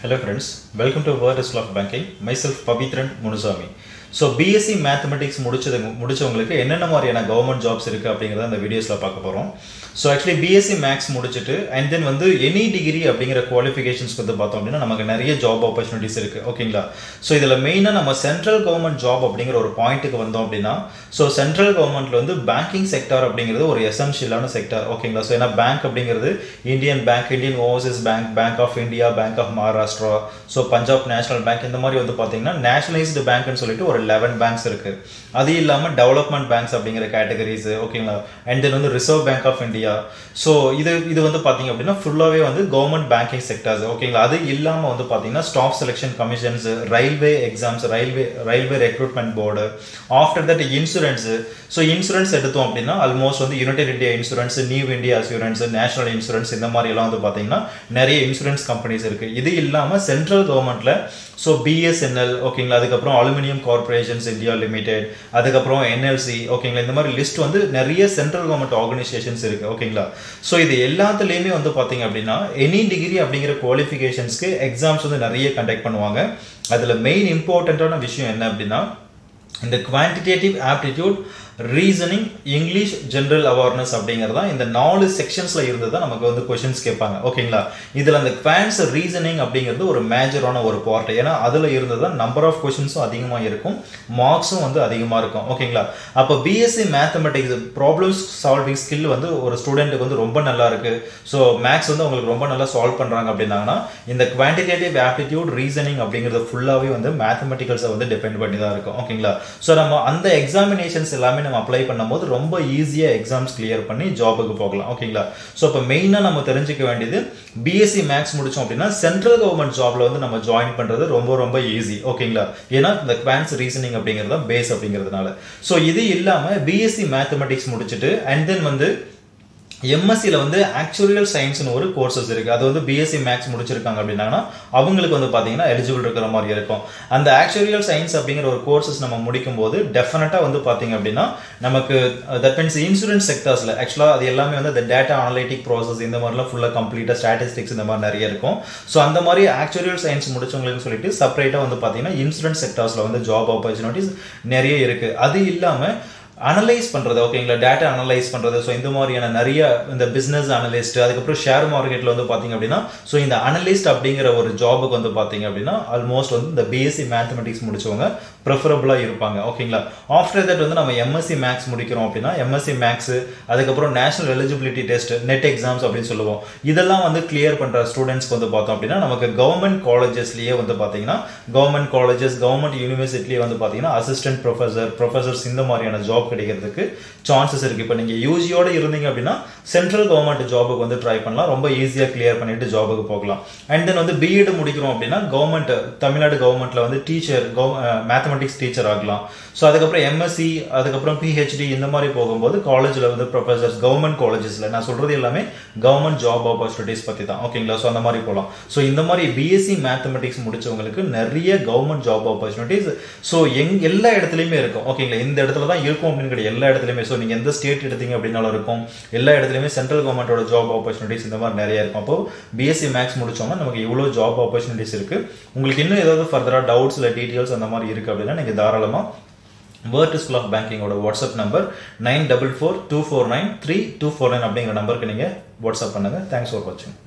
Hello friends, welcome to Word School of Banking. Myself Pavitran Munusami. So BSc mathematics முடிச்சது முடிச்சவங்களுக்கு என்னென்ன மாதிரியான government jobs இருக்குது அப்படிங்கிறத அந்த வீடியோஸில் பார்க்க போகிறோம் ஸோ ஆக்சுவலி பிஎஸ்சி மேக்ஸ் முடிச்சுட்டு அண்ட் தென் வந்து எனி டிகிரி அப்படிங்கிற குவாலிஃபிகேஷன்ஸ்க்கு வந்து பார்த்தோம் அப்படின்னா நமக்கு நிறைய ஜாப் ஆப்பர்ச்சுனிட்டிஸ் இருக்குது ஓகேங்களா ஸோ இதில் மெயினாக நம்ம சென்ட்ரல் கவர்மெண்ட் ஜாப் அப்படிங்கிற ஒரு பாயிண்ட்டுக்கு வந்தோம் அப்படின்னா ஸோ சென்ட்ரல் கவர்மெண்ட்டில் வந்து பேங்கிங் செக்டார் அப்படிங்கிறது ஒரு எசென்ஷியலான செக்டார் ஓகேங்களா ஸோ ஏன்னா பேங்க் அப்படிங்கிறது Indian bank Indian overseas bank bank of India bank of Maharashtra so Punjab national bank இந்த மாதிரி வந்து பார்த்தீங்கன்னா நேஷனலைஸ்டு பேங்க்னு சொல்லிட்டு ஒரு லெவன் பேங்க்ஸ் இருக்கு அது இல்லாமல் டெவலப்மெண்ட் பேங்க்ஸ் அப்படிங்கிற கேட்டகரிஸ் ஓகேங்களா அண்ட் தென் வந்து reserve bank of India so இது இது வந்து பார்த்தீங்க அப்படின்னா ஃபுல்லாகவே வந்து கவர்மெண்ட் பேங்கிங் செக்டர்ஸ் ஓகேங்களா அது இல்லாமல் வந்து பார்த்தீங்கன்னா staff selection commissions railway exams railway railway recruitment board after that insurance so insurance எடுத்தோம் அப்படின்னா ஆல்மோஸ்ட் வந்து united India insurance new India assurance national insurance இந்த மாதிரி எல்லாம் வந்து பார்த்தீங்கன்னா நிறைய இன்சூரன்ஸ் கம்பெனிஸ் இருக்கு இது இல்லாமல் சென்ட்ரல் கவர்மெண்ட்ல ஸோ பிஎஸ்என்எல் ஓகேங்களா அதுக்கப்புறம் அலுமினியம் கார்பரேஷன்ஸ் இந்தியா லிமிடெட் அதுக்கப்புறம் என்எல்சி ஓகேங்களா இந்த மாதிரி லிஸ்ட் வந்து நிறைய சென்ட்ரல் கவர்மெண்ட் ஆர்கனைசேஷன்ஸ் இருக்கு ஓகேங்களா ஸோ இது எல்லாத்துலேயுமே வந்து பார்த்தீங்க அப்படின்னா எனி டிகிரி அப்படிங்கிற குவாலிஃபிகேஷன்ஸ்க்கு எக்ஸாம்ஸ் வந்து நிறைய கண்டக்ட் பண்ணுவாங்க அதில் மெயின் இம்பார்ட்டண்ட்டான விஷயம் என்ன அப்படின்னா இந்த quantitative aptitude reasoning English general awareness அப்படிங்கிறது தான் இந்த நாலு செக்ஷன்ஸில் இருந்து தான் நமக்கு வந்து கொஷின்ஸ் கேட்பாங்க ஓகேங்களா இதில் அந்த குவான்ஸ் ரீசனிங் அப்படிங்கிறது ஒரு மேஜரான ஒரு பார்ட் ஏன்னா அதில் இருந்து தான் நம்பர் ஆஃப் கொஷின்ஸும் அதிகமாக இருக்கும் மார்க்ஸும் வந்து அதிகமாக இருக்கும் ஓகேங்களா அப்போ BSc mathematics problems solving skill வந்து ஒரு ஸ்டூடெண்ட்டுக்கு வந்து ரொம்ப நல்லா இருக்கு ஸோ மேக்ஸ் வந்து அவங்களுக்கு ரொம்ப நல்லா சால்வ் பண்ணுறாங்க அப்படின்னாங்கன்னா இந்த குவான்டிடேட்டிவ் ஆப்டிடியூட் ரீசனிங் அப்படிங்கிறது ஃபுல்லாகவே வந்து மேத்தமெட்டிக்கல்ஸை வந்து டிபெண்ட் பண்ணி தான் இருக்கும் ஓகேங்களா ஸோ நம்ம அந்த எக்ஸாமினேஷன்ஸ் எல்லாமே நம்ம அப்ளை பண்ணும்போது ரொம்ப ஈஸியாக எக்ஸாம்ஸ் கிளியர் பண்ணி ஜாபுக்கு போகலாம் ஓகேங்களா ஸோ இப்போ மெயினாக நம்ம தெரிஞ்சுக்க வேண்டியது பிஎஸ்சி மேக்ஸ் முடிச்சோம் அப்படின்னா சென்ட்ரல் கவர்மெண்ட் ஜாப்ல வந்து நம்ம ஜாயின் பண்ணுறது ரொம்ப ரொம்ப ஈஸி ஓகேங்களா ஏன்னா இந்த குவான்ஸ் ரீசனிங் அப்படிங்கிறது பேஸ் அப்படிங்கிறதுனால ஸோ இது இல்லாமல் பிஎஸ்சி மேத்தமெட்டிக்ஸ் முடிச்சுட்டு அண்ட் தென் வந்து எம்எஸ்சியில் வந்து ஆக்சுவரியல் சயின்ஸ்னு ஒரு கோர்சஸ் இருக்குது அது வந்து பிஎஸ்சி மேக்ஸ் முடிச்சிருக்காங்க அப்படின்னா அவங்களுக்கு வந்து பார்த்தீங்கன்னா எலிஜிபிள் இருக்கிற மாதிரி இருக்கும் அந்த ஆக்சுவரியல் சயின்ஸ் அப்படிங்கிற ஒரு கோர்சஸ் நம்ம முடிக்கும் போது டெஃபினட்டாக வந்து பார்த்தீங்க அப்படின்னா நமக்கு தட் மீன்ஸ் இன்சூரன்ஸ் செக்டர்ஸில் ஆக்சுவலாக அது எல்லாமே வந்து அந்த டேட்டா அனலைட்டிக் ப்ராசஸ் இந்த மாதிரிலாம் ஃபுல்லாக கம்ப்ளீட்டாக ஸ்டாட்டிஸ்டிக்ஸ் இந்த மாதிரி நிறைய இருக்கும் ஸோ அந்த மாதிரி ஆக்சுவரியல் சயின்ஸ் முடிச்சவங்களுக்கு சொல்லிட்டு செப்பரேட்டாக வந்து பார்த்தீங்கன்னா இன்சூரன்ஸ் செக்டர்ஸில் வந்து ஜாப் ஆப்பர்ச்சுனிட்டிஸ் நிறைய இருக்குது அது இல்லாமல் அனலைஸ் பண்ணுறது ஓகேங்களா டேட்டா அனலைஸ் பண்ணுறது ஸோ இந்த மாதிரியான நிறைய இந்த பிஸ்னஸ் அனலிஸ்ட் அதுக்கப்புறம் ஷேர் மார்க்கெட்டில் வந்து பார்த்தீங்க அப்படின்னா ஸோ இந்த அனலிஸ்ட் அப்படிங்கிற ஒரு ஜாபுக்கு வந்து பார்த்தீங்க அப்படின்னா ஆல்மோஸ்ட் வந்து இந்த பிஎஸ்சி மேத்தமெட்டிக்ஸ் முடிச்சவங்க ப்ரிஃபரபுளாக இருப்பாங்க ஓகேங்களா ஆஃப்டர் தட் வந்து நம்ம எம்எஸ்சி மேக்ஸ் முடிக்கிறோம் அப்படின்னா எம்எஸ்சி மேக்ஸ் அதுக்கப்புறம் national eligibility test NET exams அப்படின்னு சொல்லுவோம் இதெல்லாம் வந்து கிளியர் பண்ணுற ஸ்டூடெண்ட்ஸ்க்கு வந்து பார்த்தோம் அப்படின்னா நமக்கு கவர்மெண்ட் காலேஜஸ்லேயே வந்து பார்த்தீங்கன்னா கவர்மெண்ட் காலேஜஸ் கவர்மெண்ட் யூனிவர்சிட்டிலேயே வந்து பார்த்தீங்கன்னா அசிஸ்டன்ட் ப்ரொஃபஸர் ப்ரொஃபஸர்ஸ் இந்த மாதிரியான ஜாப் கிடைக்கிறதுக்கு சான்சஸ் இருக்கு இப்போ நீங்க யூஜியோட இருந்தீங்க அப்படின்னா சென்ட்ரல் கவர்மெண்ட் ஜாபுக்கு வந்து ட்ரை பண்ணலாம் ரொம்ப ஈஸியாக கிளியர் பண்ணிட்டு ஜாபுக்கு போகலாம் அண்ட் தென் வந்து பிஎட் முடிக்கிறோம் அப்படின்னா கவர்மெண்ட் தமிழ்நாடு கவர்மெண்ட்ல வந்து டீச்சர் மேத்தமெட்டிக்ஸ் டீச்சர் ஆகலாம் ஸோ அதுக்கப்புறம் எம்எஸ்சி அதுக்கப்புறம் பிஹெச்டி இந்த மாதிரி போகும்போது காலேஜில் வந்து ப்ரொஃபஸர்ஸ் கவர்மெண்ட் காலேஜஸில் நான் சொல்றது எல்லாமே கவர்மெண்ட் ஜாப் ஆப்பர்ச்சுனிட்டிஸ் பற்றி தான் ஓகேங்களா ஸோ அந்த மாதிரி போகலாம் ஸோ இந்த மாதிரி பிஎஸ்சி மேத்தமெட்டிக்ஸ் முடிச்சவங்களுக்கு நிறைய கவர்மெண்ட் ஜாப் ஆப்பர்ச்சுனிட்டிஸ் ஸோ எங் எல்லா இடத்துலையுமே இருக்கும் ஓகேங்களா இந்த இடத்துல தான் இருக்கும் அப்படின்னு கிடையாது எல்லா இடத்துலையுமே ஸோ நீங்கள் எந்த ஸ்டேட் எடுத்தீங்க அப்படின்னாலும் இருக்கும் எல்லா இடத்துலையுமே சென்ட்ரல் கவர்மெண்ட்டோட ஜாப் ஆப்பர்ச்சுனிட்டிஸ் இந்த மாதிரி நிறைய இருக்கும் அப்போ பிஎஸ்சி மேக்ஸ் முடிச்சோம்னா நமக்கு இவ்வளோ ஜாப் ஆப்பர்ச்சுனிட்டிஸ் இருக்கு உங்களுக்கு இன்னும் ஏதாவது ஃபர்தராக டவுட்ஸ் இல்லை டீட்டெயில்ஸ் அந்த மாதிரி இருக்கு அப்படின்னா நீங்கள் தாராளமாக வேர்ட் ஸ்கூல் ஆஃப் பேங்கிங்கோட WhatsApp number nine double four two four nine three two four nine அப்படிங்கிற நம்பருக்கு நீங்கள் வாட்ஸ்அப் பண்ணுங்கள் தேங்க்ஸ் ஃபார் வாட்சிங்